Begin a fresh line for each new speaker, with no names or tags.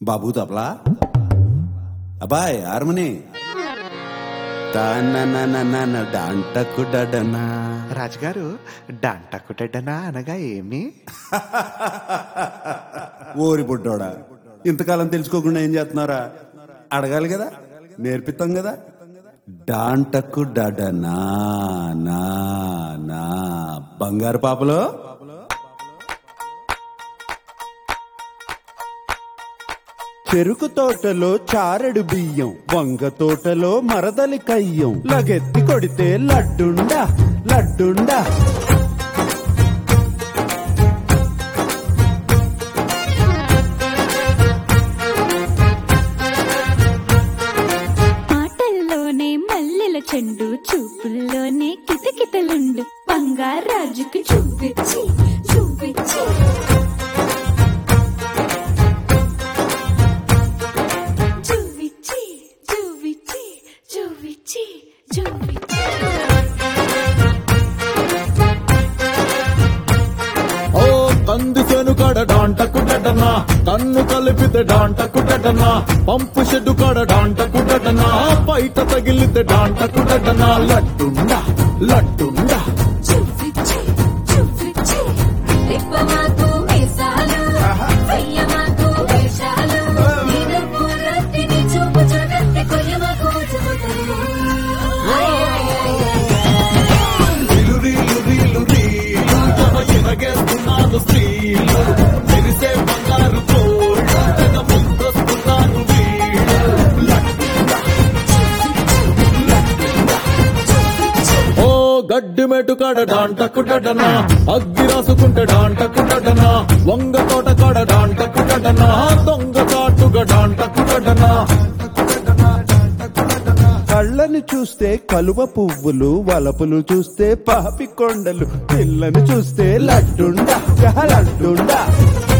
బాబు తబలా అబ్బాయ్ హార్మోని తాననననన డాంటకుడడనా
రాజుగారు డంటకుటెడ్డనా అనగా ఏమి
ఓరి పుట్టోడా ఇంతకాలం తెలుసుకోకుండా ఏం చేస్తున్నారా అడగాలి కదా నేర్పిస్తాం కదా డాంటకు డడనా నా నా బంగారు పాపలో చెరుకు తోటలో చారెడు బియ్యం వంగ తోటలో మరదలి కయ్యం లగెత్తి కొడితే లడ్డుండా లడ్డుండా
ఆటల్లోనే మల్లెల చెండు చూపుల్లోనే కితకితలుండు బంగారాజుకి చూపించి చూపించి చూపించి చూపించి చూపించి చూపించి
ఓ కందిసేను కాడ డాంటకు డటనా కన్ను కలిపితే డాంటకు డటనా పంపు షెడ్డు కాడ డాంటకు డటనా బయట తగిలితే డాంటకు డటనా లడ్డుండా లడ్డుండా
చూపించి చూపించి తిప్పమాకు మీసాలు వెయ్యమాకు వేషాలు నీలో పూరత్తిని చూపు చూడత్తి కొయ్యమాకు చూపుతారు
రీలు రీలు రీలు రీలు జమ ఎనగేస్తున్నాను స్త్రీలు మెరిసే బంగారు తోడు జగ ముందొస్తున్నాను వీడు ఓ గడ్డి మెటు కాడ డాంటకు డడనా అగ్గి రాసుకుంటే డాంటకు డడనా వంగ తోట కాడ డాంటకు డడనా దొంగ చాటుగా డాంటకు డడనా
కళ్ళని చూస్తే కలువ పువ్వులు వలపులు చూస్తే పాపి కొండలు పిల్లని చూస్తే లడ్డుండా లడ్డుండా